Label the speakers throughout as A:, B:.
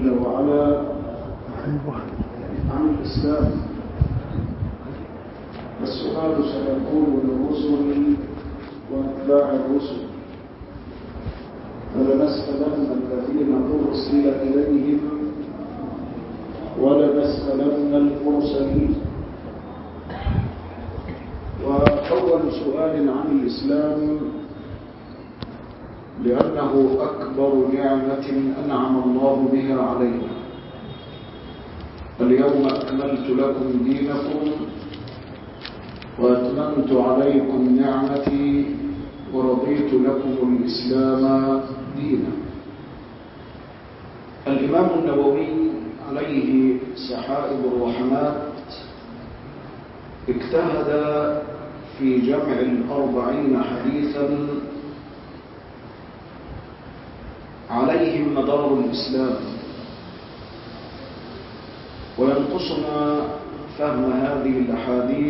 A: جل وعلا عن الإسلام السؤال سيكون للرسل وأتباع الرسل فلنسألن الذين أرسل إليهم ولنسألن المرسلين وأول سؤال عن الإسلام لأنه أكبر نعمة أنعم الله بها علينا اليوم أكملت لكم دينكم وأتممت عليكم نعمتي ورضيت لكم الإسلام دينا الإمام النووي عليه سحائب الرحمات اجتهد في جمع الأربعين حديثا عليهم مدار الإسلام وينقصنا فهم هذه الأحاديث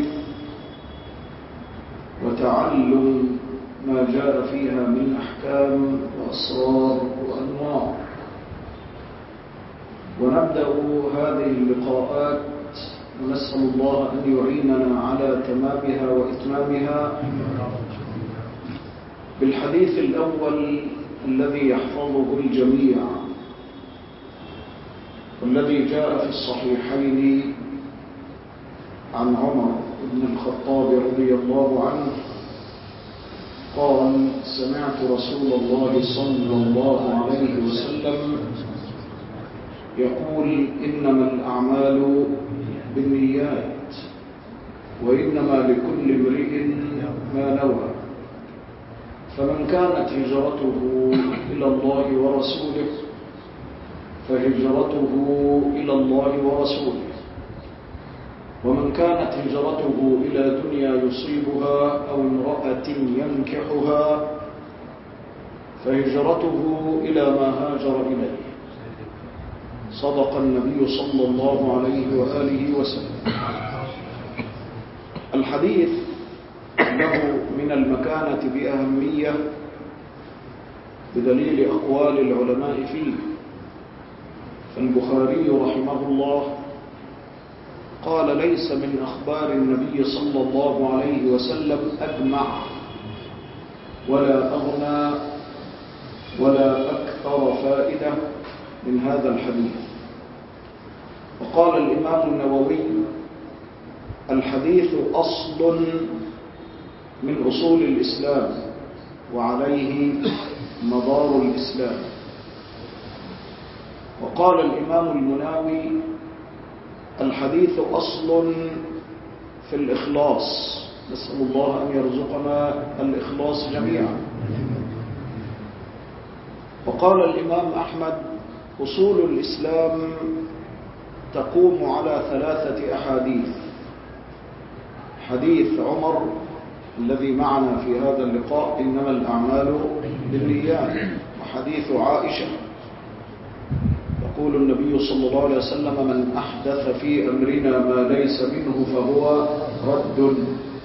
A: وتعلم ما جاء فيها من أحكام وأسرار وأنواع ونبدأ هذه اللقاءات ونسأل الله أن يعيننا على تمامها وإتمامها بالحديث الأول الذي يحفظه الجميع والذي جاء في الصحيحين عن عمر بن الخطاب رضي الله عنه قال سمعت رسول الله صلى الله عليه وسلم يقول إنما الأعمال بالنيات وإنما لكل امرئ ما نوى فمن كانت هجرته إلى الله ورسوله فهجرته إلى الله ورسوله ومن كانت هجرته إلى دنيا يصيبها أو امرأة ينكحها فهجرته إلى ما هاجر إليه صدق النبي صلى الله عليه وآله وسلم الحديث له من المكانة بأهمية بدليل أقوال العلماء فيه فالبخاري رحمه الله قال ليس من أخبار النبي صلى الله عليه وسلم أجمع ولا أغنى ولا أكثر فائدة من هذا الحديث وقال الإمام النووي الحديث أصل من أصول الإسلام وعليه مدار الإسلام وقال الإمام المناوي الحديث أصل في الإخلاص نسأل الله أن يرزقنا الإخلاص جميعا وقال الإمام أحمد أصول الإسلام تقوم على ثلاثة أحاديث حديث عمر الذي معنا في هذا اللقاء إنما الأعمال بالنيات وحديث عائشة يقول النبي صلى الله عليه وسلم من أحدث في أمرنا ما ليس منه فهو رد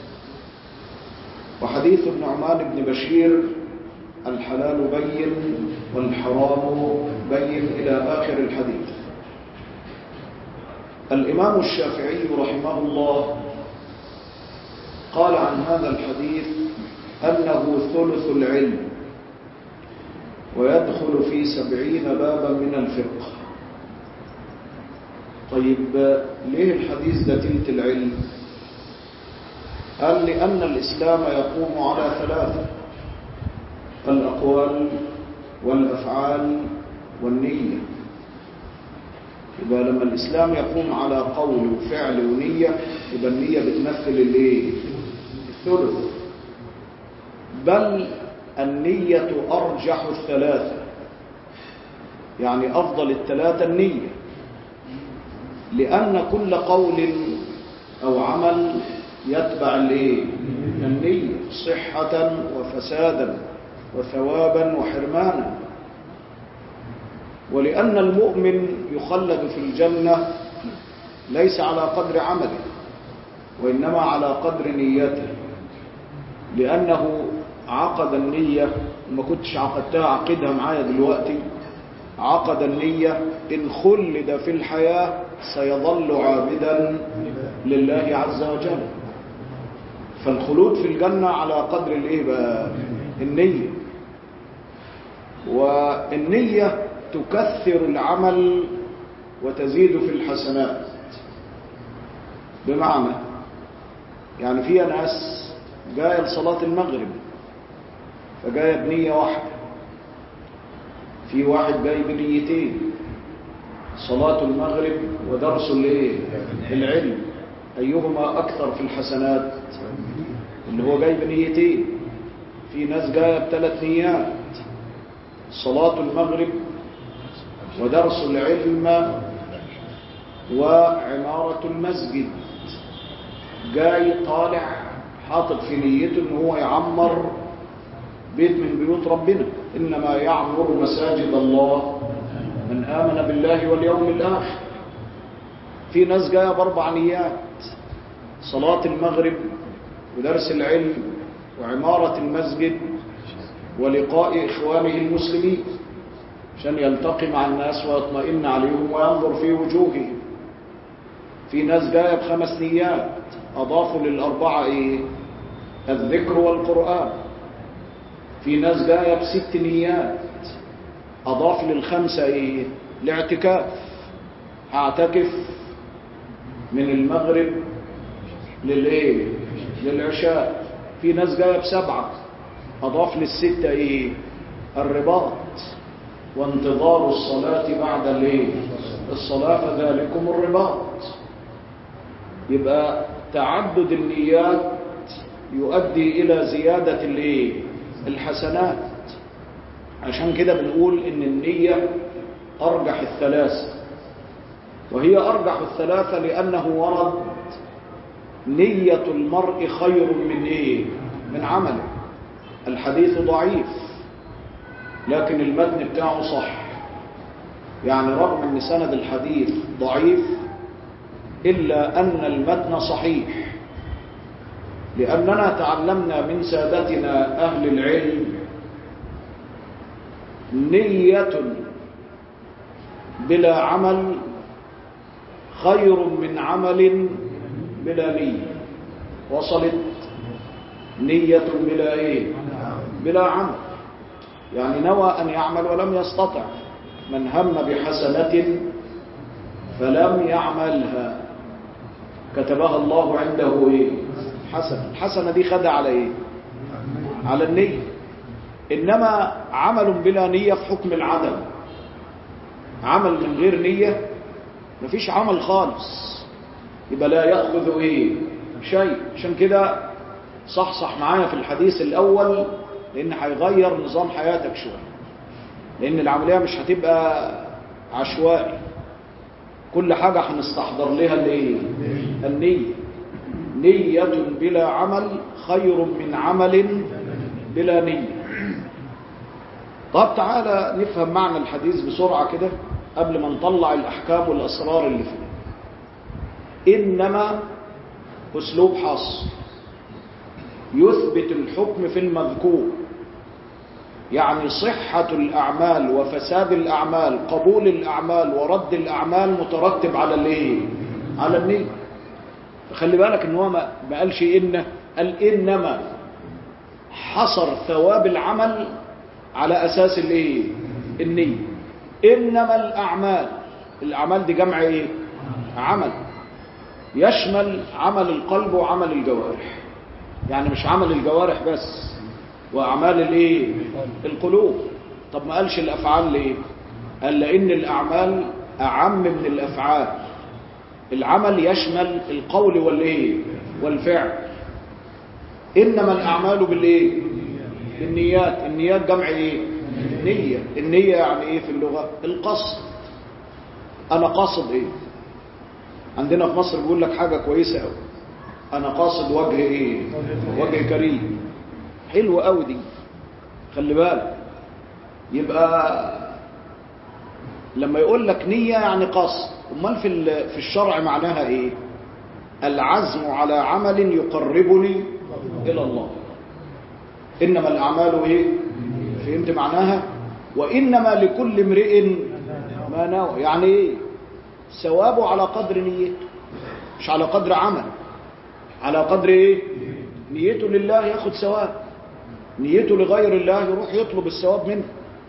A: وحديث النعمان بن بشير الحلال بين والحرام بين إلى آخر الحديث الإمام الشافعي رحمه الله قال عن هذا الحديث أنه ثلث العلم ويدخل في سبعين بابا من الفقه طيب ليه الحديث ده تلت العلم قال لأن الإسلام يقوم على ثلاثة الأقوال والأفعال والنية يبقى لما الإسلام يقوم على قول وفعل ونية يبقى النية بتمثل الايه الثلث بل النية أرجح الثلاثة يعني أفضل الثلاثة النية لأن كل قول أو عمل يتبع الايه النية صحة وفسادا وثوابا وحرمانا ولأن المؤمن يخلد في الجنة ليس على قدر عمله وإنما على قدر نيته لأنه عقد النية ما كنتش عقدتها عقدها معايا دلوقتي عقد النية إن خلد في الحياة سيظل عابدا لله عز وجل فالخلود في الجنة على قدر الايه بقى النية والنية تكثر العمل وتزيد في الحسنات بمعنى يعني في ناس جاية لصلاة المغرب فجاية بنية واحدة في واحد جاي بنيتين صلاة المغرب ودرس الايه العلم أيهما أكثر في الحسنات اللي هو جاي بنيتين في ناس جاية بثلاث نيات صلاة المغرب ودرس العلم وعمارة المسجد جاي طالع حاطط في نيته ان هو يعمر بيت من بيوت ربنا انما يعمر مساجد الله من امن بالله واليوم الاخر في ناس جايه باربع نيات صلاه المغرب ودرس العلم وعماره المسجد ولقاء اخوانه المسلمين عشان يلتقي مع الناس ويطمئن عليهم وينظر في وجوههم في ناس جايه بخمس نيات اضافوا للاربعه ايه الذكر والقران في ناس جايه بست نيات اضاف للخمسه ايه الاعتكاف هعتكف من المغرب للايه للعشاء في ناس جايه بسبعه اضاف للسته ايه الرباط وانتظار الصلاه بعد الايه الصلاه فذلكم الرباط يبقى تعدد النيات يؤدي الى زياده الايه الحسنات عشان كده بنقول ان النيه ارجح الثلاثه وهي ارجح الثلاثه لانه ورد نيه المرء خير من ايه من عمله الحديث ضعيف لكن المتن بتاعه صح يعني رغم ان سند الحديث ضعيف إلا أن المتن صحيح لأننا تعلمنا من سادتنا أهل العلم نية بلا عمل خير من عمل بلا نية وصلت نية بلا إيه بلا عمل يعني نوى أن يعمل ولم يستطع من هم بحسنة فلم يعملها كتبها الله عنده ايه حسنه الحسنه دي خدها على ايه على النيه انما عمل بلا نيه في حكم العدم عمل من غير نيه مفيش عمل خالص يبقى لا ياخذ ايه شيء عشان كده صحصح معايا في الحديث الاول لان هيغير نظام حياتك شويه لان العمليه مش هتبقى عشوائي كل حاجة هنستحضر لها الايه النية نية بلا عمل خير من عمل بلا نية طب تعالى نفهم معنى الحديث بسرعة كده قبل ما نطلع الأحكام والأسرار اللي فيه إنما أسلوب حصر يثبت الحكم في المذكور يعني صحة الأعمال وفساد الأعمال قبول الأعمال ورد الأعمال مترتب على الايه على النية فخلي بالك ان هو ما قالش إن قال إنما حصر ثواب العمل على أساس الايه النية إنما الأعمال الأعمال دي جمع ايه عمل يشمل عمل القلب وعمل الجوارح يعني مش عمل الجوارح بس واعمال الايه القلوب طب ما قالش الافعال ليه قال لان الاعمال اعم من الافعال العمل يشمل القول والايه والفعل انما الاعمال بالايه بالنيات النيات جمع ايه نيه النيه يعني ايه في اللغه القصد انا قاصد ايه عندنا في مصر بيقول لك حاجه كويسه قوي انا قاصد وجه ايه وجه كريم حلوة قوي دي خلي بالك يبقى لما يقول لك نية يعني قصد امال في في الشرع معناها ايه العزم على عمل يقربني الى الله انما الاعمال ايه فهمت معناها وانما لكل امرئ ما نوى يعني ايه ثوابه على قدر نيته مش على قدر عمل على قدر ايه نيته لله ياخد ثواب نيته لغير الله يروح يطلب الثواب منه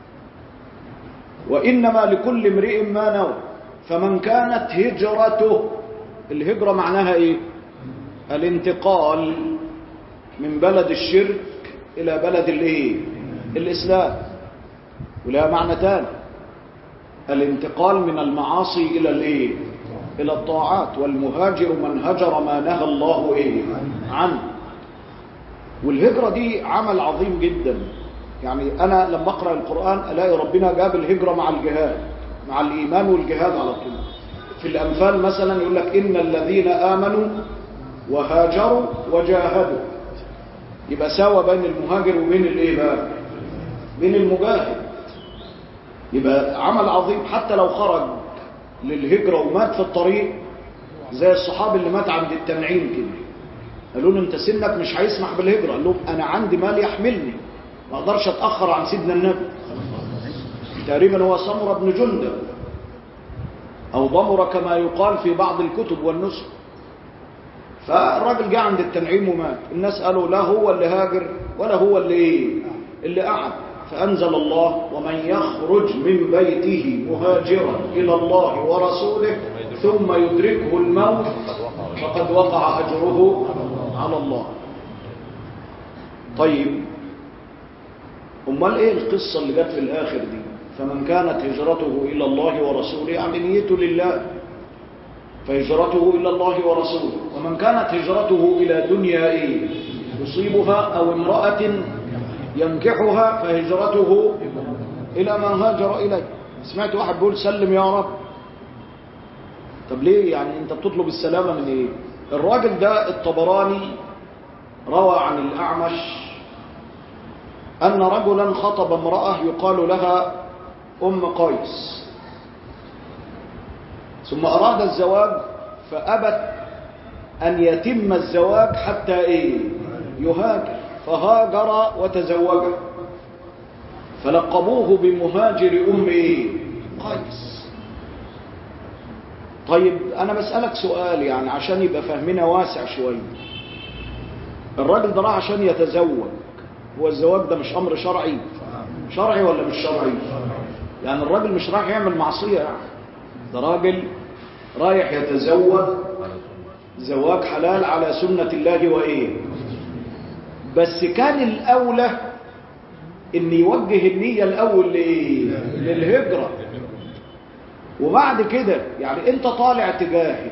A: وإنما لكل امرئ ما نوى فمن كانت هجرته الهجرة معناها ايه الانتقال من بلد الشرك إلى بلد الايه الإسلام ولها معنى تاني الانتقال من المعاصي إلى الايه إلى الطاعات والمهاجر من هجر ما نهى الله إيه عنه والهجرة دي عمل عظيم جدا يعني أنا لما أقرأ القرآن ألاقي ربنا جاب الهجرة مع الجهاد مع الإيمان والجهاد على طول في الأنفال مثلا يقول لك إن الذين آمنوا وهاجروا وجاهدوا يبقى ساوى بين المهاجر وبين الايه بقى بين المجاهد يبقى عمل عظيم حتى لو خرج للهجرة ومات في الطريق زي الصحابي اللي مات عند التنعيم كده قالوا له انت سنك مش هيسمح بالهجرة قال لهم انا عندي مال يحملني ما اقدرش اتأخر عن سيدنا النبي تقريبا هو سمرة بن جندب او ضمر كما يقال في بعض الكتب والنسخ فالراجل جاء عند التنعيم ومات الناس قالوا لا هو اللي هاجر ولا هو اللي ايه اللي قعد فأنزل الله ومن يخرج من بيته مهاجرا إلى الله ورسوله ثم يدركه الموت فقد وقع أجره على الله طيب أمال إيه القصة اللي جت في الآخر دي فمن كانت هجرته إلى الله ورسوله يعني نيته لله فهجرته إلى الله ورسوله ومن كانت هجرته إلى دنيا إيه يصيبها أو امرأة ينكحها فهجرته إلى ما هاجر إليه سمعت واحد بيقول سلم يا رب طب ليه يعني انت بتطلب السلامة من ايه الراجل ده الطبراني روى عن الأعمش أن رجلا خطب امرأة يقال لها أم قيس ثم أراد الزواج فأبت أن يتم الزواج حتى إيه يهاجر فهاجر وتزوج فلقبوه بمهاجر أم إيه قيس طيب أنا بسألك سؤال يعني عشان يبقى فهمنا واسع شوية الراجل ده راح عشان يتزوج هو الزواج ده مش أمر شرعي شرعي ولا مش شرعي يعني الراجل مش رايح يعمل معصية يعني ده راجل رايح يتزوج زواج حلال على سنة الله وإيه بس كان الأولى إن يوجه النية الأول لإيه للهجرة وبعد كده يعني أنت طالع تجاهد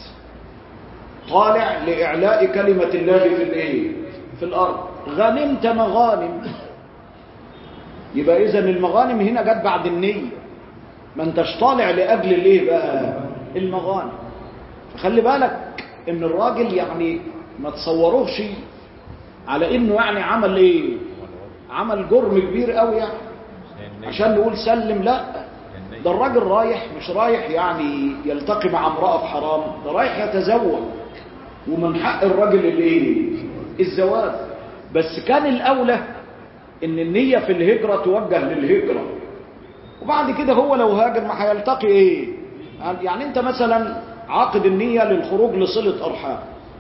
A: طالع لإعلاء كلمة الله في الإيه في الأرض غنمت مغانم يبقى إذن المغانم هنا جت بعد النية ما انتش طالع لأجل الايه بقى المغانم فخلي بالك ان الراجل يعني ما تصوروهش على انه يعني عمل ايه عمل جرم كبير قوي يعني عشان نقول سلم لا ده الراجل رايح مش رايح يعني يلتقي مع امرأة في حرام ده رايح يتزوج ومن حق الراجل الايه الزواج بس كان الاولى ان النية في الهجرة توجه للهجرة وبعد كده هو لو هاجر ما هيلتقي ايه يعني انت مثلا عاقد النية للخروج لصلة ارحام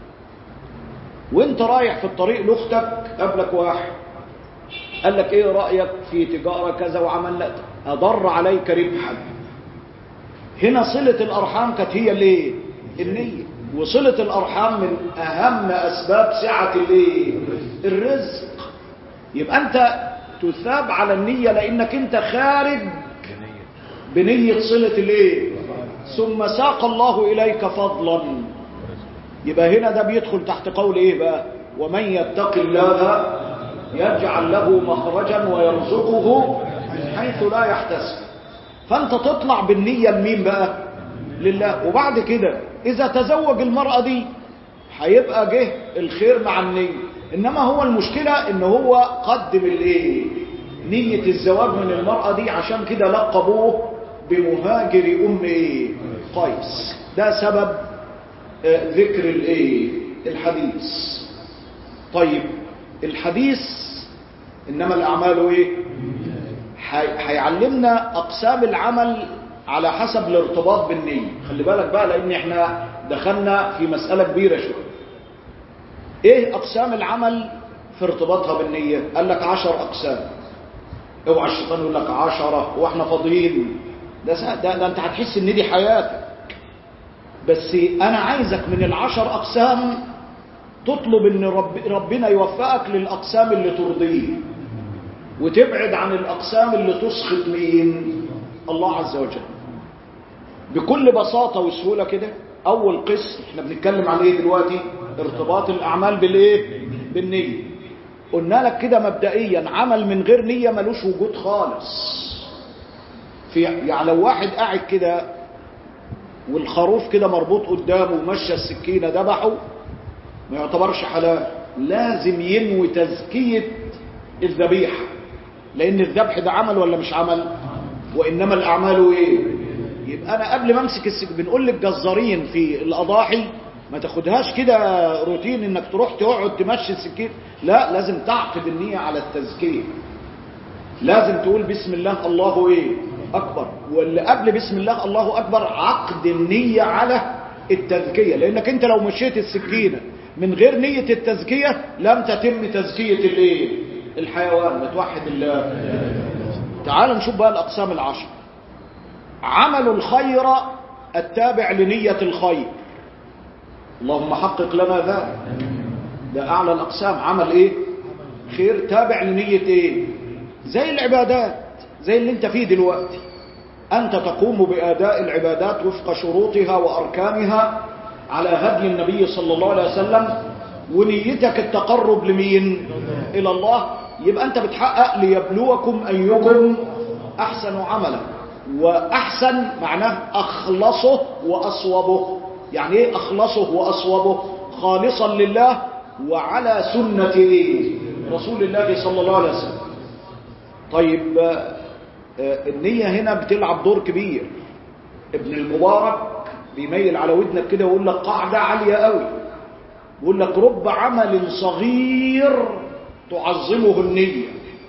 A: وانت رايح في الطريق لاختك قبلك واحد قال لك ايه رأيك في تجارة كذا وعمل لك اضر عليك ربحا هنا صلة الارحام كانت هي الايه النية وصلة الارحام من اهم اسباب سعة الايه الرزق يبقى انت تثاب على النية لانك انت خارج بنية صلة الايه ثم ساق الله اليك فضلا يبقى هنا ده بيدخل تحت قول ايه بقى ومن يتق الله يجعل له مخرجا ويرزقه من حيث لا يحتسب فانت تطلع بالنية لمين بقى لله وبعد كده اذا تزوج المرأة دي هيبقى جه الخير مع النية انما هو المشكلة ان هو قدم الايه نية الزواج من المرأة دي عشان كده لقبوه بمهاجر ام ايه قيس ده سبب آه ذكر الايه الحديث طيب الحديث انما الاعمال ايه هيعلمنا اقسام العمل على حسب الارتباط بالنية خلي بالك بقى لان احنا دخلنا في مسألة كبيرة شوية ايه اقسام العمل في ارتباطها بالنية قال لك عشر اقسام اوعى الشيطان يقول لك عشرة واحنا فاضيين ده, ده, ده انت هتحس ان دي حياتك بس انا عايزك من العشر اقسام تطلب ان رب ربنا يوفقك للاقسام اللي ترضيه وتبعد عن الاقسام اللي تسخط مين الله عز وجل بكل بساطة وسهولة كده اول قسم احنا بنتكلم عن ايه دلوقتي ارتباط الاعمال بالايه بالنية قلنا لك كده مبدئيا عمل من غير نية ملوش وجود خالص في يعني لو واحد قاعد كده والخروف كده مربوط قدامه ومشى السكينة ذبحه ما يعتبرش حلال لازم ينوي تزكية الذبيحة لأن الذبح ده عمل ولا مش عمل وإنما الأعمال إيه يبقى أنا قبل ما أمسك السكينة بنقول للجزارين في الأضاحي ما تاخدهاش كده روتين انك تروح تقعد تمشي السكين لا لازم تعقد النية على التزكية لازم تقول بسم الله الله ايه اكبر واللي قبل بسم الله الله اكبر عقد النية على التزكية لانك انت لو مشيت السكينة من غير نية التزكية لم تتم تزكية الايه الحيوان متوحد الله تعال نشوف بقى الاقسام العشر عمل الخير التابع لنية الخير اللهم حقق لنا ذلك ده اعلى الاقسام عمل ايه خير تابع لنية ايه زي العبادات زي اللي انت فيه دلوقتي انت تقوم باداء العبادات وفق شروطها واركانها على هدي النبي صلى الله عليه وسلم ونيتك التقرب لمين الى الله يبقى انت بتحقق ليبلوكم ايكم احسن عملا واحسن معناه اخلصه واصوبه يعني ايه اخلصه واصوبه خالصا لله وعلى سنة إيه؟ رسول الله صلى الله عليه وسلم طيب النية هنا بتلعب دور كبير ابن المبارك بيميل على ودنك كده ويقول لك قاعدة عالية قوي يقول لك رب عمل صغير تعظمه النية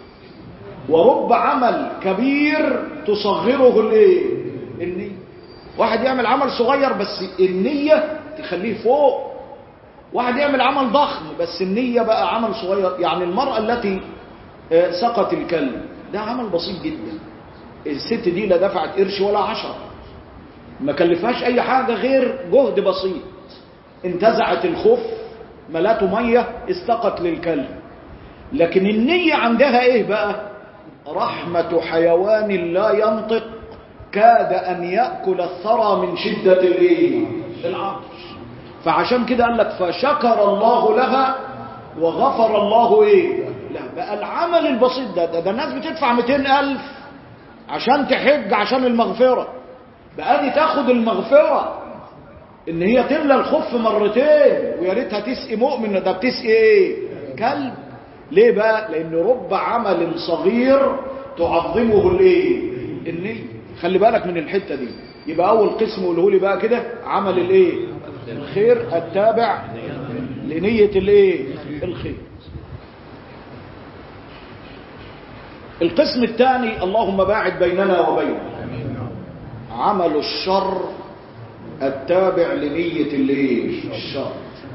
A: ورب عمل كبير تصغره الايه النية واحد يعمل عمل صغير بس النية تخليه فوق واحد يعمل عمل ضخم بس النية بقى عمل صغير يعني المرأة التي سقط الكلب ده عمل بسيط جدا الست دي لا دفعت قرش ولا عشر ما كلفهاش اي حاجة غير جهد بسيط انتزعت الخف ملاته مية استقت للكلب لكن النية عندها ايه بقى رحمة حيوان لا ينطق كاد ان يأكل الثرى من شدة الايه العطش فعشان كده قال لك فشكر الله لها وغفر الله ايه لا بقى العمل البسيط ده ده, ده الناس بتدفع 200 ألف عشان تحج عشان المغفرة بقى دي تاخد المغفرة ان هي تملى الخف مرتين ويا ريتها تسقي مؤمن ده بتسقي ايه كلب ليه بقى لان رب عمل صغير تعظمه الايه النية خلي بالك من الحتة دي يبقى اول قسم قوله لي بقى كده عمل الايه الخير التابع لنية الايه الخير القسم الثاني اللهم باعد بيننا وبينه عمل الشر التابع لنية الايه الشر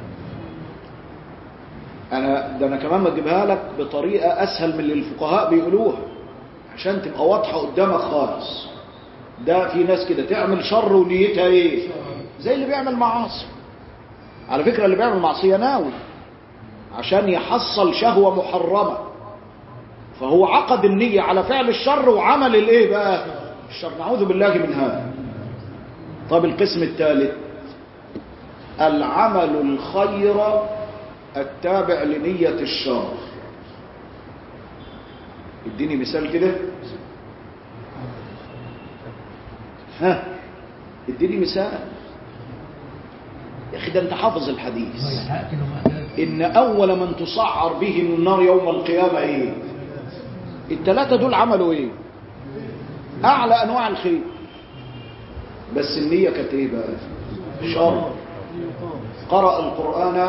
A: انا ده انا كمان بجيبها لك بطريقة اسهل من اللي الفقهاء بيقولوها عشان تبقى واضحة قدامك خالص ده في ناس كده تعمل شر ونيتها ايه زي اللي بيعمل معاصي على فكرة اللي بيعمل معصية ناوي عشان يحصل شهوة محرمة فهو عقد النية على فعل الشر وعمل الايه بقى الشر نعوذ بالله من هذا طب القسم الثالث العمل الخير التابع لنية الشر اديني مثال كده ها اديني مثال يا اخي ده انت حافظ الحديث ان اول من تصعر به النار يوم القيامة ايه الثلاثة دول عملوا ايه اعلى انواع الخير بس النية كانت ايه بقى شر قرأ القرآن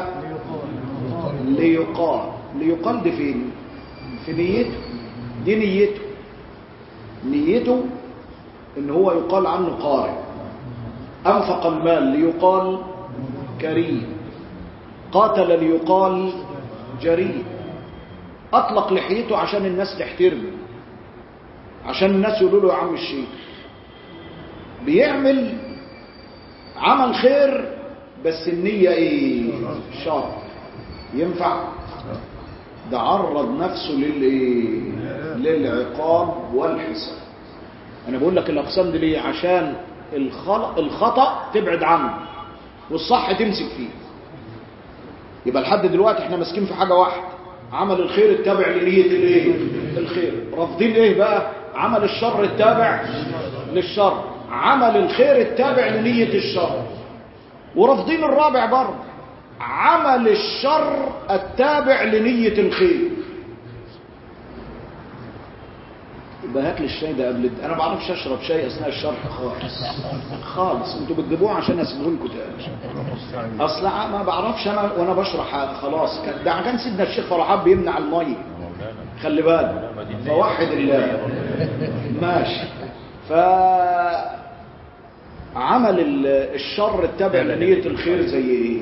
A: ليقال ليقال دي فين في نيته دي نيته نيته ان هو يقال عنه قارئ انفق المال ليقال كريم قاتل ليقال جريء اطلق لحيته عشان الناس تحترمه عشان الناس يقولوا له يا عم الشيخ بيعمل عمل خير بس النية ايه شر ينفع ده عرض نفسه للايه للعقاب والحساب انا بقول لك الاقسام دي ليه عشان الخطأ تبعد عنه والصح تمسك فيه يبقى لحد دلوقتي احنا ماسكين في حاجة واحدة عمل الخير التابع لنية الايه الخير رافضين ايه بقى عمل الشر التابع للشر عمل الخير التابع لنية الشر ورافضين الرابع برضه عمل الشر التابع لنية الخير يبقى هات لي الشاي ده قبل انا ما بعرفش اشرب شاي اثناء الشرح خالص خالص انتوا بتجيبوه عشان اسيبه لكم تاني اصل ما بعرفش انا وانا بشرح خلاص كان ده كان سيدنا الشيخ فرحات بيمنع الميه خلي بالك فوحد الله ماشي ف عمل الشر التابع لنية الخير زي ايه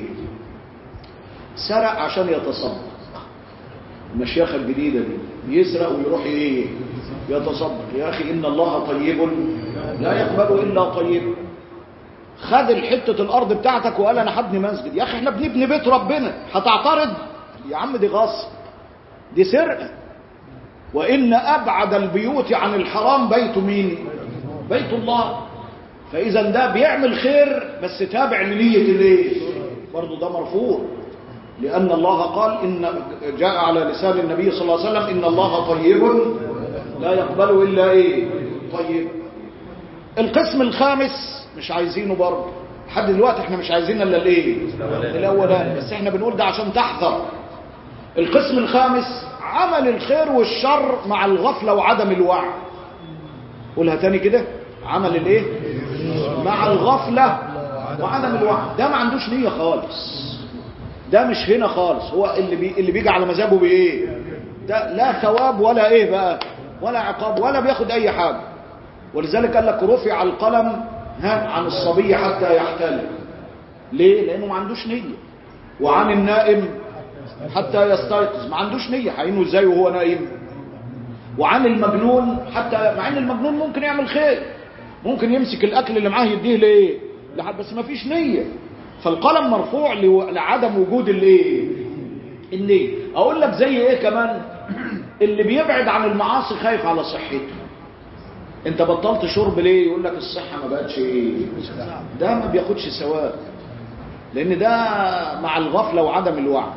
A: سرق عشان يتصدق المشيخة الجديدة دي يسرق ويروح ايه يتصدق يا اخي ان الله طيب لا يقبل الا طيب خد الحتة الارض بتاعتك وقال انا هبني مسجد يا اخي احنا بنبني بيت ربنا هتعترض يا عم دي غصب دي سرقة وان ابعد البيوت عن الحرام بيت مين بيت الله فاذا ده بيعمل خير بس تابع لنية الايه برضه ده مرفوض لأن الله قال إن جاء على لسان النبي صلى الله عليه وسلم إن الله طيب لا يقبل إلا إيه طيب القسم الخامس مش عايزينه برضه لحد دلوقتي احنا مش عايزين الا الايه الاولاني بس احنا بنقول ده عشان تحذر القسم الخامس عمل الخير والشر مع الغفله وعدم الوعي قولها تاني كده عمل الايه مع الغفله وعدم الوعي ده ما عندوش نيه خالص ده مش هنا خالص هو اللي بي اللي بيجي على مزاجه بايه ده لا ثواب ولا ايه بقى ولا عقاب ولا بياخد اي حاجه ولذلك قال لك رفع القلم ها عن الصبي حتى يحتل ليه لانه ما عندوش نيه وعن النائم حتى يستيقظ ما عندوش نيه هينه ازاي وهو نايم وعن المجنون حتى مع ان المجنون ممكن يعمل خير ممكن يمسك الاكل اللي معاه يديه ليه لحد بس ما فيش نيه فالقلم مرفوع لعدم وجود الايه النيه اقول لك زي ايه كمان اللي بيبعد عن المعاصي خايف على صحته انت بطلت شرب ليه يقول لك الصحة ما بقتش ايه ده ما بياخدش ثواب لان ده مع الغفلة وعدم الوعي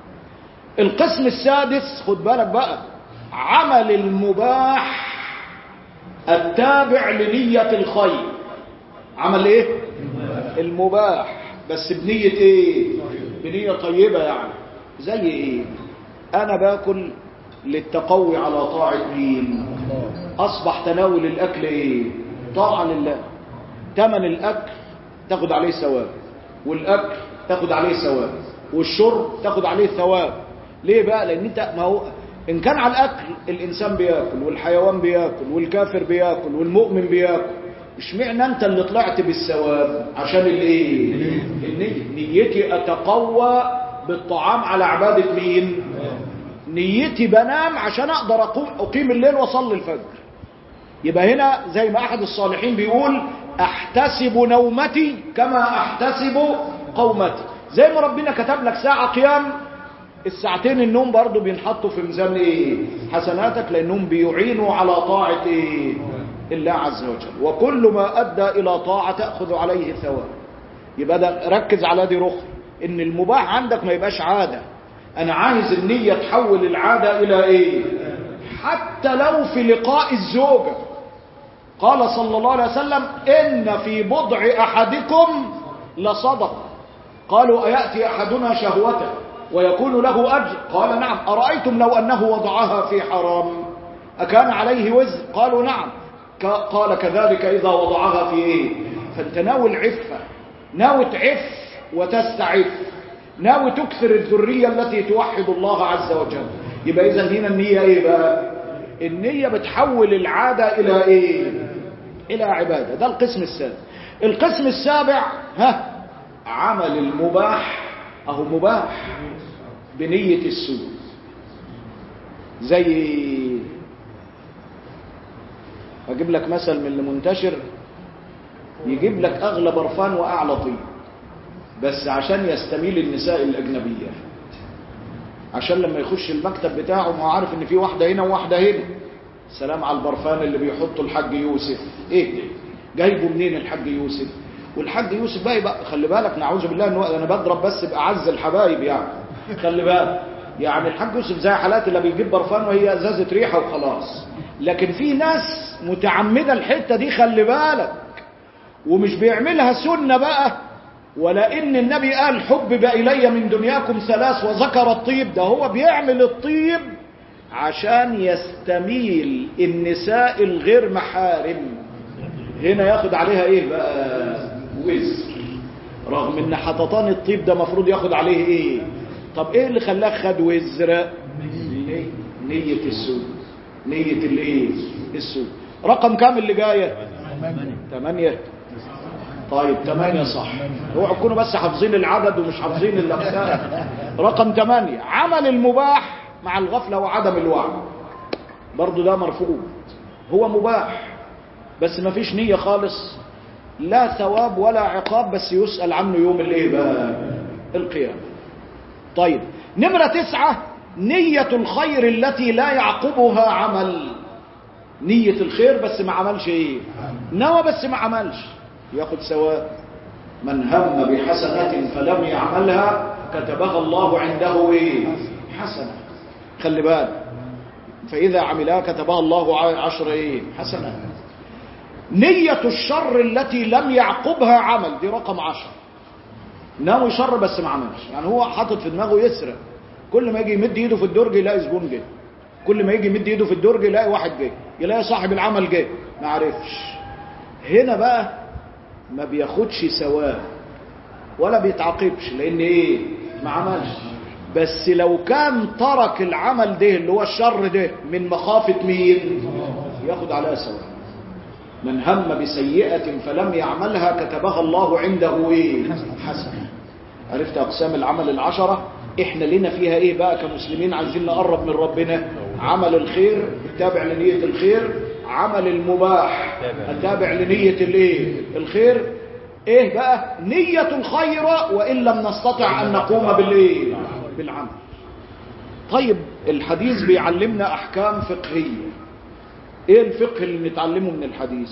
A: القسم السادس خد بالك بقى عمل المباح التابع لنية الخير عمل ايه المباح بس بنية ايه بنية طيبة يعني زي ايه انا باكل للتقوي على طاعة مين اصبح تناول الاكل ايه طاعة لله تمن الاكل تاخد عليه ثواب والاكل تاخد عليه ثواب والشرب تاخد عليه ثواب ليه بقى لان انت ما هو ان كان على الاكل الانسان بياكل والحيوان بياكل والكافر بياكل والمؤمن بياكل مش معنى انت اللي طلعت بالثواب عشان الايه النية نيتي اتقوى بالطعام على عبادة مين نيتي بنام عشان اقدر اقوم اقيم الليل واصلي الفجر يبقى هنا زي ما احد الصالحين بيقول احتسب نومتي كما احتسب قومتي زي ما ربنا كتب لك ساعة قيام الساعتين النوم برضو بينحطوا في ميزان ايه حسناتك لانهم بيعينوا على طاعة ايه الله عز وجل وكل ما ادى الى طاعة تأخذ عليه ثواب يبقى ده ركز على دي رخي ان المباح عندك ما يبقاش عادة انا عايز النية تحول العادة الى ايه حتى لو في لقاء الزوجة قال صلى الله عليه وسلم ان في بضع احدكم لصدقة قالوا ايأتي احدنا شهوته ويكون له اجر قال نعم ارأيتم لو انه وضعها في حرام اكان عليه وزر قالوا نعم قال كذلك اذا وضعها في ايه فانت ناوي العفة ناوي تعف وتستعف ناوي تكثر الذرية التي توحد الله عز وجل يبقى إذا هنا النية إيه بقى النية بتحول العادة إلى إيه إلى عبادة ده القسم السادس القسم السابع ها عمل المباح أهو مباح بنية السوء زي أجيب لك مثل من اللي منتشر يجيب لك أغلى برفان وأعلى طيب بس عشان يستميل النساء الأجنبية عشان لما يخش المكتب بتاعه ما عارف ان في واحدة هنا وواحدة هنا سلام على البرفان اللي بيحطه الحاج يوسف ايه ده جايبه منين الحاج يوسف والحاج يوسف بقى يبقى خلي بالك نعوذ بالله ان انا بضرب بس باعز الحبايب يعني خلي بالك يعني الحاج يوسف زي حالات اللي بيجيب برفان وهي ازازه ريحه وخلاص لكن في ناس متعمده الحته دي خلي بالك ومش بيعملها سنه بقى ولا ان النبي قال حبب الي من دنياكم ثلاث وذكر الطيب ده هو بيعمل الطيب عشان يستميل النساء الغير محارم هنا ياخد عليها ايه بقى وزر رغم ان حططان الطيب ده مفروض ياخد عليه ايه طب ايه اللي خلاه خد وزر إيه؟ نية السوء نية الايه السوء رقم كام اللي جاية ثمانية طيب ثمانية صح اوعوا تكونوا بس حافظين العدد ومش حافظين الاقسام رقم ثمانية عمل المباح مع الغفلة وعدم الوعي برضو ده مرفوض هو مباح بس ما فيش نية خالص لا ثواب ولا عقاب بس يسأل عنه يوم الايه بقى القيامة طيب نمرة تسعة نية الخير التي لا يعقبها عمل نية الخير بس ما عملش ايه نوى بس ما عملش ياخد ثواب من هم بحسنة فلم يعملها كتبها الله عنده ايه حسنة خلي بالك فإذا عملها كتبها الله عشر ايه حسنة نية الشر التي لم يعقبها عمل دي رقم عشر ناوي شر بس ما عملش يعني هو حاطط في دماغه يسرق كل ما يجي يمد ايده في الدرج يلاقي زبون جه كل ما يجي يمد ايده في الدرج يلاقي واحد جه يلاقي صاحب العمل جه ما عرفش هنا بقى ما بياخدش ثواب ولا بيتعاقبش لان ايه ما عملش بس لو كان ترك العمل ده اللي هو الشر ده من مخافة مين ياخد عليها ثواب من هم بسيئة فلم يعملها كتبها الله عنده ايه حسنة عرفت اقسام العمل العشرة احنا لنا فيها ايه بقى كمسلمين عايزين نقرب من ربنا عمل الخير التابع لنية الخير عمل المباح التابع لنية الايه الخير ايه بقى نية الخير وان لم نستطع ان نقوم بالايه بالعمل طيب الحديث بيعلمنا احكام فقهيه ايه الفقه اللي نتعلمه من الحديث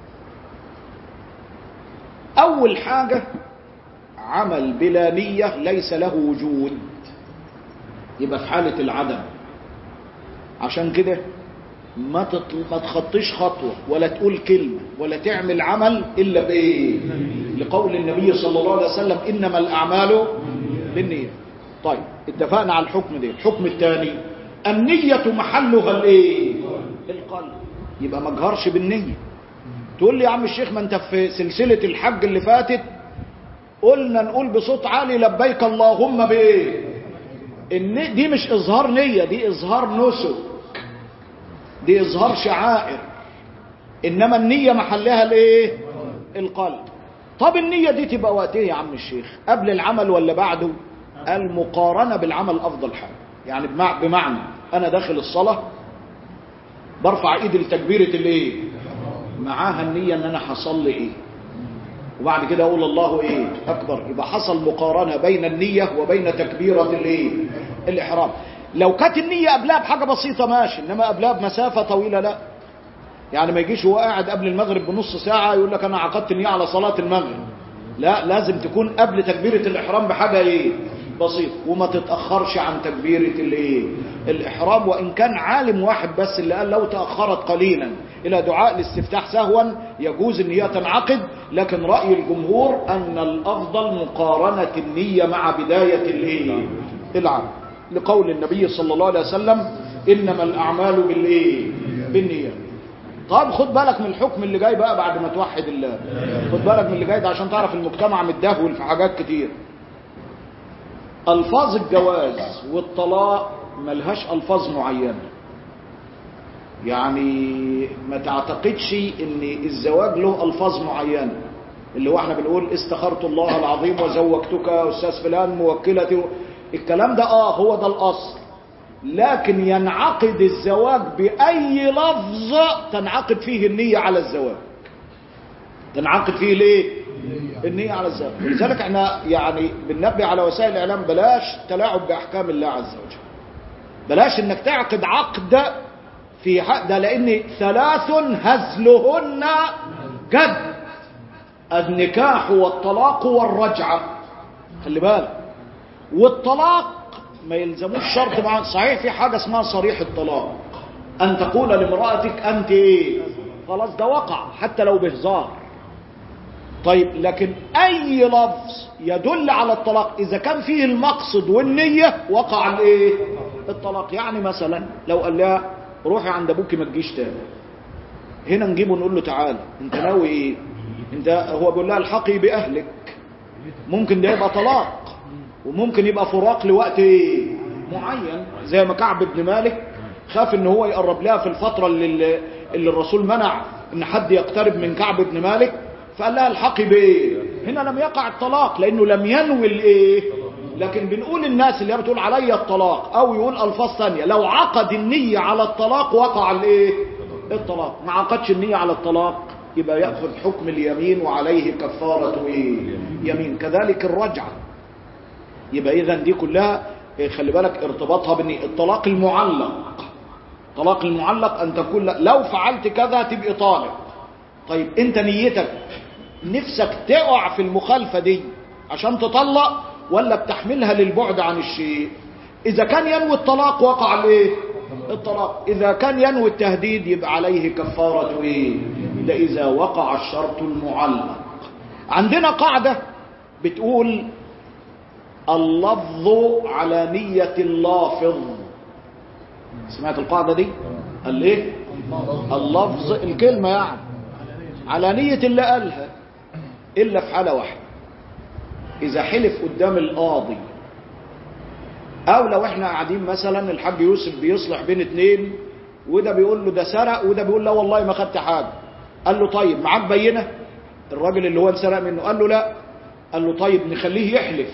A: اول حاجة عمل بلا نية ليس له وجود يبقى في حالة العدم عشان كده ما تطل... ما تخطيش خطوة ولا تقول كلمة ولا تعمل عمل إلا بإيه لقول النبي صلى الله عليه وسلم إنما الأعمال بالنية طيب اتفقنا على الحكم ده الحكم الثاني النية محلها الايه القلب يبقى ما جهرش بالنية تقول لي يا عم الشيخ ما انت في سلسلة الحج اللي فاتت قلنا نقول بصوت عالي لبيك اللهم بايه ان دي مش اظهار نية دي اظهار نسك دي اظهار شعائر انما النية محلها الايه القلب طب النية دي تبقى وقت ايه يا عم الشيخ قبل العمل ولا بعده المقارنة بالعمل افضل حاجة يعني بمعنى انا داخل الصلاة برفع ايدي لتكبيرة الايه معاها النية ان انا حصل لي ايه وبعد كده اقول الله ايه اكبر يبقى حصل مقارنة بين النية وبين تكبيرة الايه الاحرام لو كانت النية قبلها بحاجة بسيطة ماشي انما قبلها بمسافة طويلة لا يعني ما يجيش هو قاعد قبل المغرب بنص ساعة يقول لك انا عقدت النية على صلاة المغرب لا لازم تكون قبل تكبيرة الاحرام بحاجة ايه بسيط وما تتأخرش عن تكبيرة الايه الإحرام وإن كان عالم واحد بس اللي قال لو تأخرت قليلا إلى دعاء الاستفتاح سهوا يجوز ان هي تنعقد لكن رأي الجمهور أن الأفضل مقارنة النية مع بداية الايه العمل لقول النبي صلى الله عليه وسلم إنما الأعمال بالايه بالنية طب خد بالك من الحكم اللي جاي بقى بعد ما توحد الله خد بالك من اللي جاي ده عشان تعرف المجتمع متدهول في حاجات كتير ألفاظ الجواز والطلاق ملهاش ألفاظ معينة يعني ما تعتقدش ان الزواج له الفاظ معينه اللي هو احنا بنقول استخرت الله العظيم وزوجتك يا استاذ فلان موكلتي الكلام ده اه هو ده الاصل لكن ينعقد الزواج باي لفظ تنعقد فيه النيه على الزواج تنعقد فيه ليه النية على الزواج لذلك احنا يعني بننبه على وسائل الاعلام بلاش تلاعب باحكام الله عز وجل بلاش انك تعقد عقد في حق ده لان ثلاث هزلهن جد النكاح والطلاق والرجعة خلي بالك والطلاق ما يلزموش شرط مع صحيح في حاجة اسمها صريح الطلاق ان تقول لامرأتك انت ايه خلاص ده وقع حتى لو بهزار طيب لكن اي لفظ يدل على الطلاق اذا كان فيه المقصد والنية وقع الايه الطلاق يعني مثلا لو قال لها روحي عند ابوكي ما تجيش تاني هنا نجيبه نقول له تعالى انت ناوي ايه انت هو بيقول لها الحقي باهلك ممكن ده يبقى طلاق وممكن يبقى فراق لوقت ايه معين زي ما كعب بن مالك خاف ان هو يقرب لها في الفترة اللي, اللي الرسول منع ان حد يقترب من كعب بن مالك فقال لها الحقي بايه هنا لم يقع الطلاق لانه لم ينوي الايه لكن بنقول الناس اللي هي بتقول علي الطلاق او يقول الفاظ ثانيه لو عقد النيه على الطلاق وقع الايه الطلاق ما عقدش النيه على الطلاق يبقى ياخذ حكم اليمين وعليه كفاره ايه يمين كذلك الرجعه يبقى اذا دي كلها إيه خلي بالك ارتباطها بالنية الطلاق المعلق طلاق المعلق ان تقول لو فعلت كذا تبقى طالق طيب انت نيتك نفسك تقع في المخالفة دي عشان تطلق ولا بتحملها للبعد عن الشيء اذا كان ينوي الطلاق وقع الايه الطلاق اذا كان ينوي التهديد يبقى عليه كفارة ايه ده اذا وقع الشرط المعلق عندنا قاعدة بتقول اللفظ على نية اللافظ سمعت القاعدة دي قال ايه اللفظ الكلمة يعني على نية اللي قالها إلا في حالة واحدة إذا حلف قدام القاضي أو لو إحنا قاعدين مثلا الحاج يوسف بيصلح بين اتنين وده بيقول له ده سرق وده بيقول لا والله ما خدت حاجة قال له طيب معاك بينة الراجل اللي هو انسرق منه قال له لا قال له طيب نخليه يحلف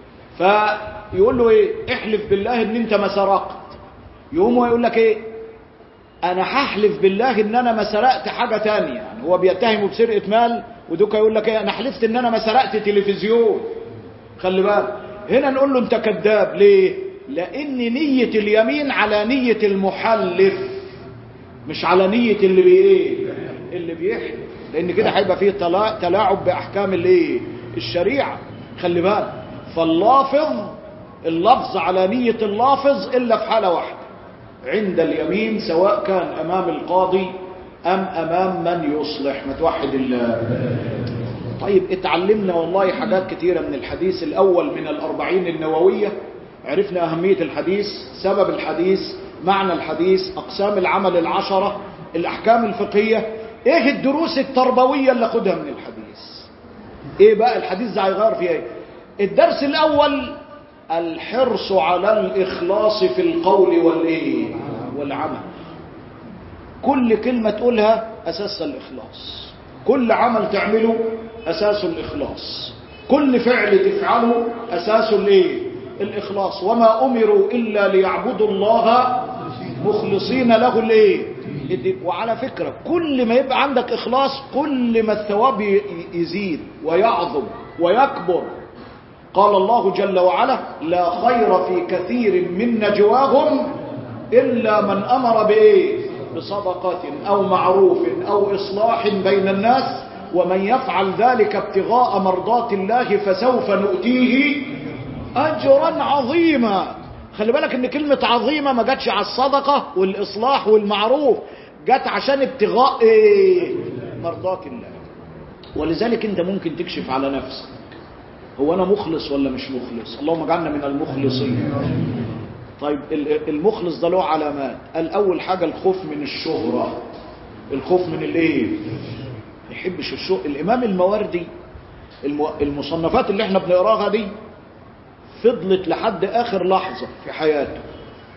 A: فيقول له ايه احلف بالله ان انت ما سرقت يقوم هو يقول لك ايه انا هحلف بالله ان انا ما سرقت حاجة تانية يعني هو بيتهمه بسرقة مال ودوك يقول لك ايه انا حلفت ان انا ما سرقت تلفزيون خلي بالك هنا نقول له انت كذاب ليه لان نية اليمين على نية المحلف مش على نية اللي بي ايه اللي بيحلف لان كده هيبقى فيه تلا- تلاعب باحكام الايه الشريعة خلي بالك فاللافظ اللفظ على نية اللافظ الا في حالة واحدة عند اليمين سواء كان امام القاضي ام امام من يصلح ما توحد الله طيب اتعلمنا والله حاجات كتيرة من الحديث الاول من الاربعين النووية عرفنا اهمية الحديث سبب الحديث معنى الحديث اقسام العمل العشرة الاحكام الفقهية ايه الدروس التربوية اللي خدها من الحديث ايه بقى الحديث ده هيغير فيها ايه الدرس الاول الحرص على الاخلاص في القول والايه والعمل كل كلمة تقولها اساسها الاخلاص كل عمل تعمله اساسه الاخلاص كل فعل تفعله اساسه الايه الاخلاص وما امروا الا ليعبدوا الله مخلصين له الايه الدين. وعلى فكرة كل ما يبقى عندك اخلاص كل ما الثواب ي- يزيد ويعظم ويكبر قال الله جل وعلا لا خير في كثير من نجواهم إلا من أمر بإيه بصدقة أو معروف أو إصلاح بين الناس ومن يفعل ذلك ابتغاء مرضات الله فسوف نؤتيه أجرا عظيما خلي بالك ان كلمة عظيمة ما جاتش على الصدقة والإصلاح والمعروف جات عشان ابتغاء إيه مرضات الله ولذلك انت ممكن تكشف على نفسك هو انا مخلص ولا مش مخلص اللهم اجعلنا من المخلصين طيب ال- المخلص ده له علامات الاول حاجة الخوف من الشهرة الخوف من الايه ما يحبش الشهرة الامام المواردي الم- المصنفات اللي احنا بنقراها دي فضلت لحد اخر لحظة في حياته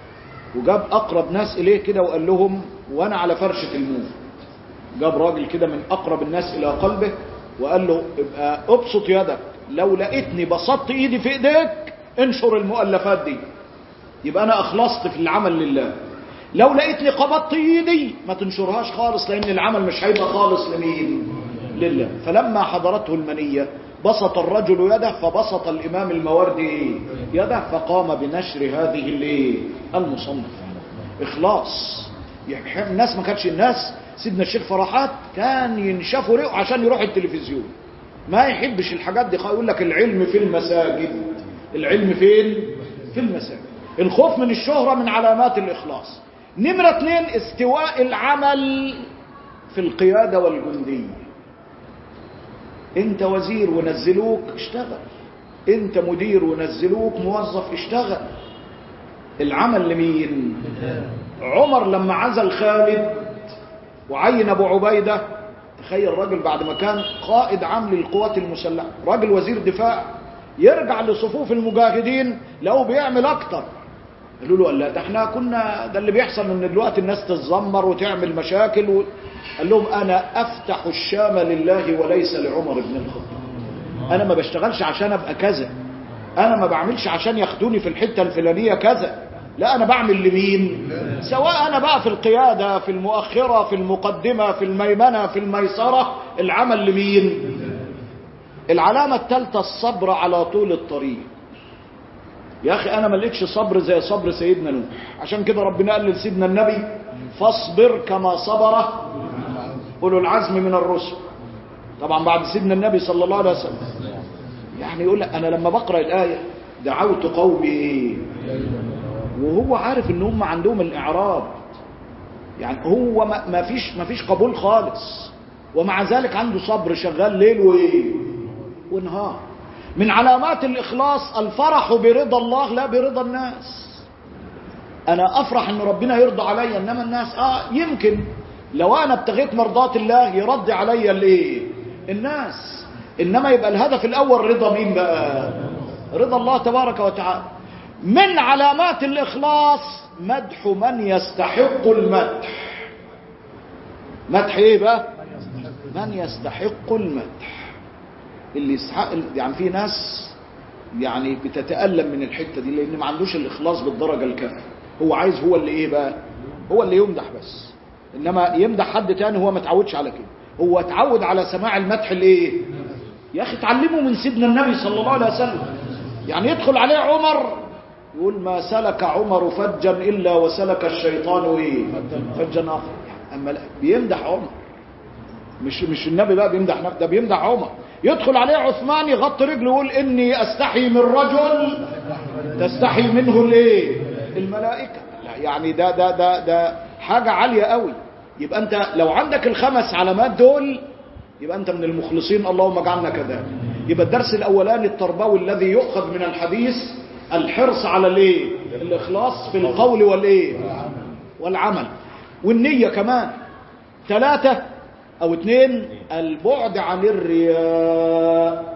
A: وجاب اقرب ناس اليه كده وقال لهم وانا على فرشه الموت جاب راجل كده من اقرب الناس الى قلبه وقال له ابقى ابسط يدك لو لقيتني بسطت ايدي في ايديك انشر المؤلفات دي يبقى انا اخلصت في العمل لله لو لقيتني قبضت ايدي ما تنشرهاش خالص لان العمل مش هيبقى خالص لمين لله فلما حضرته المنية بسط الرجل يده فبسط الامام الموردي يده فقام بنشر هذه الايه المصنف اخلاص يعني الناس ما كانتش الناس سيدنا الشيخ فرحات كان ينشفوا ريقه عشان يروح التلفزيون ما يحبش الحاجات دي يقول لك العلم في المساجد العلم فين في المساجد الخوف من الشهرة من علامات الإخلاص نمرة اتنين استواء العمل في القيادة والجندية انت وزير ونزلوك اشتغل انت مدير ونزلوك موظف اشتغل العمل لمين عمر لما عزل خالد وعين ابو عبيدة تخيل راجل بعد ما كان قائد عام للقوات المسلحة راجل وزير دفاع يرجع لصفوف المجاهدين لو بيعمل اكتر قالوا له لا ده احنا كنا ده اللي بيحصل ان دلوقتي الناس تتذمر وتعمل مشاكل و... قال لهم انا افتح الشام لله وليس لعمر بن الخطاب انا ما بشتغلش عشان ابقى كذا انا ما بعملش عشان ياخدوني في الحته الفلانيه كذا لا انا بعمل لمين سواء انا بقى في القياده في المؤخره في المقدمه في الميمنه في الميسره العمل لمين العلامه الثالثه الصبر على طول الطريق يا اخي انا ما لقيتش صبر زي صبر سيدنا نوح عشان كده ربنا قال لسيدنا النبي فاصبر كما صبر اولو العزم من الرسل طبعا بعد سيدنا النبي صلى الله عليه وسلم يعني يقول لك انا لما بقرا الايه دعوت قومي وهو عارف ان هم عندهم الاعراض يعني هو ما فيش ما فيش قبول خالص ومع ذلك عنده صبر شغال ليل وايه ونهار من علامات الإخلاص الفرح برضا الله لا برضا الناس أنا أفرح أن ربنا يرضى علي إنما الناس آه يمكن لو أنا ابتغيت مرضات الله يرضي علي الإيه الناس إنما يبقى الهدف الأول رضا مين بقى رضا الله تبارك وتعالى من علامات الإخلاص مدح من يستحق المدح مدح إيه بقى من يستحق المدح اللي يستحق يعني في ناس يعني بتتألم من الحتة دي لأن ما عندوش الإخلاص بالدرجة الكافية هو عايز هو اللي إيه بقى هو اللي يمدح بس إنما يمدح حد تاني هو ما تعودش على كده هو اتعود على سماع المدح الإيه يا أخي اتعلموا من سيدنا النبي صلى الله عليه وسلم يعني يدخل عليه عمر يقول ما سلك عمر فجا إلا وسلك الشيطان إيه فجا آخر أما بيمدح عمر مش مش النبي بقى بيمدح نفسه ده بيمدح عمر يدخل عليه عثمان يغطي رجله يقول اني استحي من رجل تستحي منه الايه الملائكه لا يعني ده ده ده ده حاجه عاليه قوي يبقى انت لو عندك الخمس علامات دول يبقى انت من المخلصين اللهم اجعلنا كذلك يبقى الدرس الاولاني التربوي الذي يؤخذ من الحديث الحرص على الايه الاخلاص في القول والايه والعمل والنيه كمان ثلاثه او اتنين البعد عن الرياء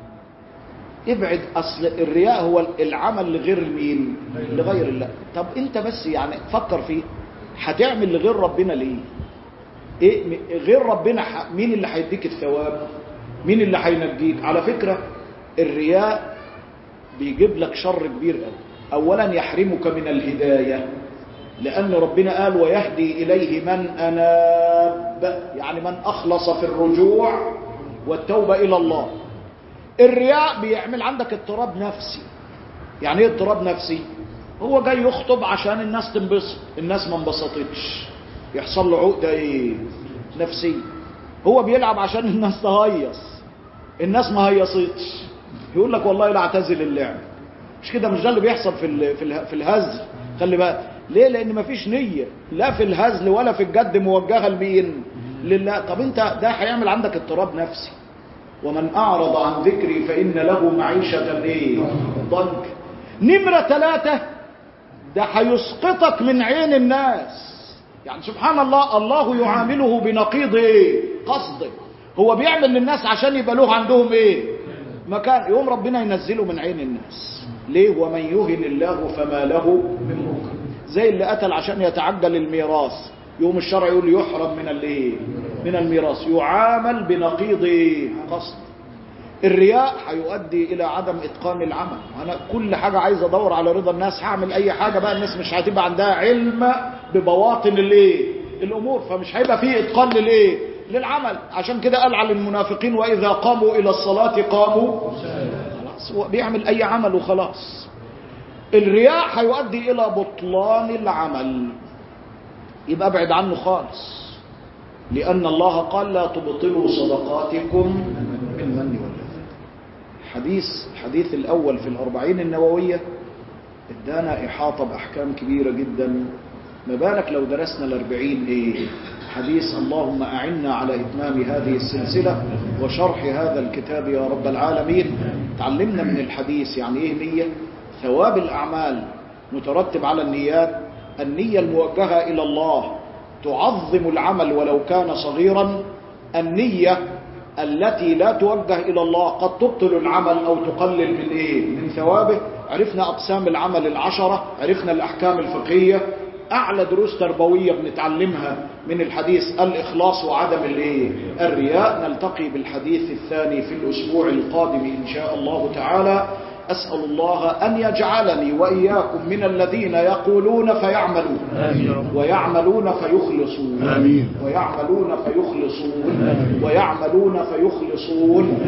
A: ابعد اصل الرياء هو العمل لغير مين لغير الله طب انت بس يعني فكر فيه هتعمل لغير ربنا ليه ايه غير ربنا ح... مين اللي هيديك الثواب مين اللي هينجيك على فكرة الرياء بيجيب لك شر كبير قوي اولا يحرمك من الهدايه لأن ربنا قال ويهدي إليه من أناب يعني من أخلص في الرجوع والتوبة إلى الله الرياء بيعمل عندك اضطراب نفسي يعني ايه اضطراب نفسي هو جاي يخطب عشان الناس تنبسط الناس ما انبسطتش يحصل له عقدة ايه نفسية هو بيلعب عشان الناس تهيص الناس ما هيصتش يقول لك والله لا اعتزل اللعب مش كده مش ده اللي بيحصل في في الهزل خلي بالك ليه لان مفيش نية لا في الهزل ولا في الجد موجهة لمين لله طب انت ده هيعمل عندك اضطراب نفسي ومن اعرض عن ذكري فان له معيشة ايه ضنك نمرة ثلاثة ده هيسقطك من عين الناس يعني سبحان الله الله يعامله بنقيض ايه قصده هو بيعمل للناس عشان يبقى له عندهم ايه مكان يوم ربنا ينزله من عين الناس ليه ومن يهن الله فما له من مكرم زي اللي قتل عشان يتعجل الميراث يوم الشرع يقول يحرم من الايه من الميراث يعامل بنقيض إيه؟ قصد الرياء هيؤدي الى عدم اتقان العمل انا كل حاجه عايز ادور على رضا الناس هعمل اي حاجه بقى الناس مش هتبقى عندها علم ببواطن الايه الامور فمش هيبقى فيه اتقان للايه للعمل عشان كده قال على المنافقين واذا قاموا الى الصلاه قاموا خلاص هو بيعمل اي عمل وخلاص الرياء هيؤدي الى بطلان العمل يبقى ابعد عنه خالص لان الله قال لا تبطلوا صدقاتكم بالمن والأذى حديث الحديث الأول في الأربعين النووية ادانا إحاطة بأحكام كبيرة جدا ما بالك لو درسنا الأربعين إيه حديث اللهم أعنا على إتمام هذه السلسلة وشرح هذا الكتاب يا رب العالمين تعلمنا من الحديث يعني إيه نية ثواب الأعمال مترتب على النيات النية الموجهة إلى الله تعظم العمل ولو كان صغيرا النية التي لا توجه إلى الله قد تبطل العمل أو تقلل من إيه؟ من ثوابه عرفنا أقسام العمل العشرة عرفنا الأحكام الفقهية أعلى دروس تربوية بنتعلمها من الحديث الإخلاص وعدم الإيه؟ الرياء نلتقي بالحديث الثاني في الأسبوع القادم إن شاء الله تعالى أسأل الله أن يجعلني وإياكم من الذين يقولون فيعملون
B: آمين.
A: ويعملون فيخلصون
B: آمين.
A: ويعملون فيخلصون ويعملون فيخلصون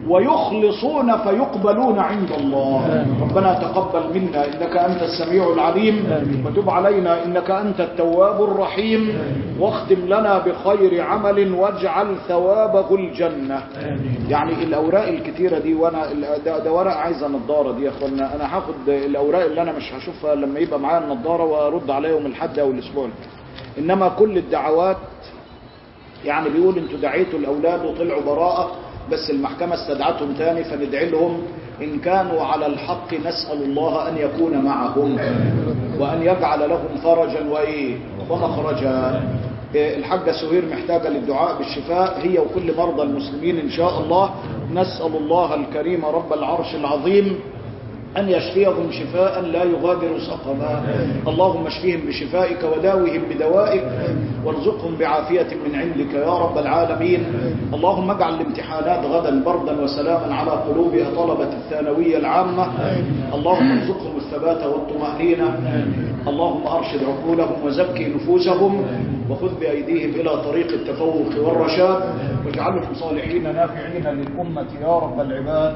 A: ويخلصون فيقبلون عند الله ربنا تقبل منا إنك أنت السميع العليم وتب علينا إنك أنت التواب الرحيم واختم لنا بخير عمل واجعل ثوابه الجنة يعني الأوراق الكتيرة دي وأنا ده, ده ورق عايزة نظارة دي يا أخوانا أنا هاخد الأوراق اللي أنا مش هشوفها لما يبقى معايا النظارة وأرد عليهم الحد أو الأسبوع الجاي. إنما كل الدعوات يعني بيقول انتوا دعيتوا الاولاد وطلعوا براءة بس المحكمة استدعتهم تاني فندعي لهم ان كانوا على الحق نسأل الله ان يكون معهم وان يجعل لهم فرجا وايه ومخرجا إيه، الحاجة سهير محتاجة للدعاء بالشفاء هي وكل مرضى المسلمين ان شاء الله نسأل الله الكريم رب العرش العظيم أن يشفيهم شفاء لا يغادر سقما اللهم اشفيهم بشفائك وداوهم بدوائك وارزقهم بعافية من عندك يا رب العالمين اللهم اجعل الامتحانات غدا بردا وسلاما على قلوب طلبة الثانوية العامة اللهم ارزقهم الثبات والطمأنينة اللهم أرشد عقولهم وزكي نفوسهم وخذ بأيديهم إلى طريق التفوق والرشاد واجعلهم صالحين نافعين للأمة يا رب العباد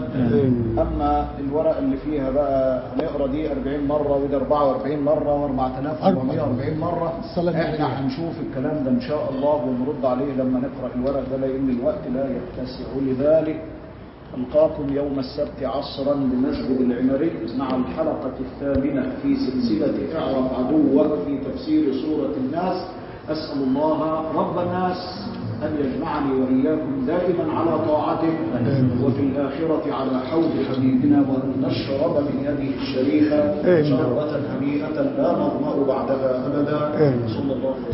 A: أما الورق اللي فيها بقى هنقرا دي 40 مرة وده 44 مرة و4440 مرة
B: الصلاة النبوية.
A: احنا هنشوف الكلام ده إن شاء الله ونرد عليه لما نقرأ الورق ده لأن الوقت لا يتسع لذلك ألقاكم يوم السبت عصرا بمسجد العمري مع الحلقة الثامنة في سلسلة اعرف عدوك في تفسير سورة الناس أسأل الله رب الناس أن يجمعني وإياكم دائما على طاعته وفي الآخرة على حوض حبيبنا وأن نشرب من يده الشريفة
B: آمين.
A: شربة هنيئة لا نظمأ بعدها أبدا
B: آمين.
A: صلى الله عليه وسلم